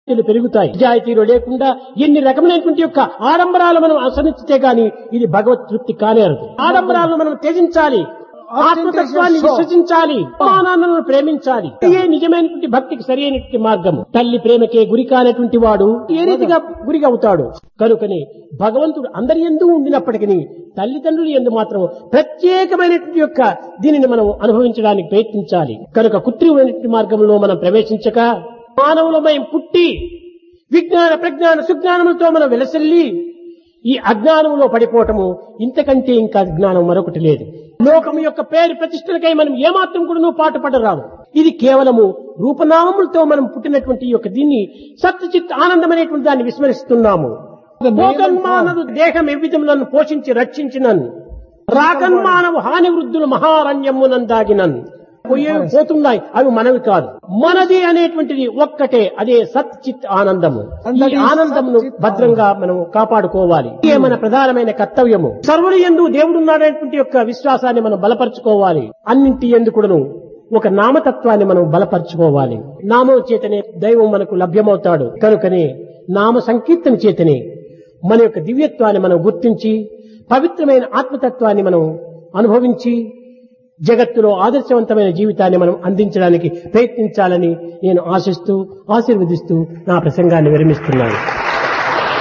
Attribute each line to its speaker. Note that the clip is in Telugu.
Speaker 1: నిజాయితీలు పెరుగుతాయి నిజాయితీలు లేకుండా ఎన్ని రకమైనటువంటి యొక్క ఆడంబరాలు మనం అనుసరించితే గాని ఇది భగవత్ తృప్తి కానేరదు ఆడంబరాలను మనం త్యజించాలి ఆత్మతత్వాన్ని విశ్వసించాలి మానాలను ప్రేమించాలి ఇదే నిజమైనటువంటి భక్తికి సరైనటువంటి మార్గము తల్లి ప్రేమకే గురి కానటువంటి వాడు ఏ రీతిగా గురి అవుతాడు కనుకని భగవంతుడు అందరి ఎందు ఉండినప్పటికీ తల్లిదండ్రులు ఎందు మాత్రం ప్రత్యేకమైనటువంటి యొక్క దీనిని మనం అనుభవించడానికి ప్రయత్నించాలి కనుక కృత్రిమైనటువంటి మార్గంలో మనం ప్రవేశించక మానవులమై పుట్టి విజ్ఞాన ప్రజ్ఞాన సుజ్ఞానములతో మనం వెలసల్లి ఈ అజ్ఞానంలో పడిపోవటము ఇంతకంటే ఇంకా అజ్ఞానం మరొకటి లేదు లోకము యొక్క పేరు ప్రతిష్టలకై మనం ఏమాత్రం కూడా పాటుపడరాము ఇది కేవలము రూపనామములతో మనం పుట్టినటువంటి ఈ యొక్క దీన్ని సత్యచిత్ ఆనందం అనేటువంటి దాన్ని విస్మరిస్తున్నాము భోగన్మానదు దేహం ఎవ్విధములను పోషించి రక్షించినన్ రాగన్మానవు హాని వృద్ధులు మహారణ్యమునందాగినన్ పోయేవి పోతున్నాయి అవి మనవి కాదు మనది అనేటువంటిది ఒక్కటే అదే సత్ చిత్ ఆనందము ఈ ఆనందమును భద్రంగా మనం కాపాడుకోవాలి ఇదే మన ప్రధానమైన కర్తవ్యము సర్వులు ఎందు దేవుడున్నాడనేటువంటి యొక్క విశ్వాసాన్ని మనం బలపరుచుకోవాలి అన్నింటి ఎందు కూడాను ఒక నామతత్వాన్ని మనం బలపరుచుకోవాలి నామం చేతనే దైవం మనకు లభ్యమవుతాడు కనుకనే నామ సంకీర్తన చేతనే మన యొక్క దివ్యత్వాన్ని మనం గుర్తించి పవిత్రమైన ఆత్మతత్వాన్ని మనం అనుభవించి జగత్తులో ఆదర్శవంతమైన జీవితాన్ని మనం అందించడానికి ప్రయత్నించాలని నేను ఆశిస్తూ ఆశీర్వదిస్తూ నా ప్రసంగాన్ని విరమిస్తున్నాను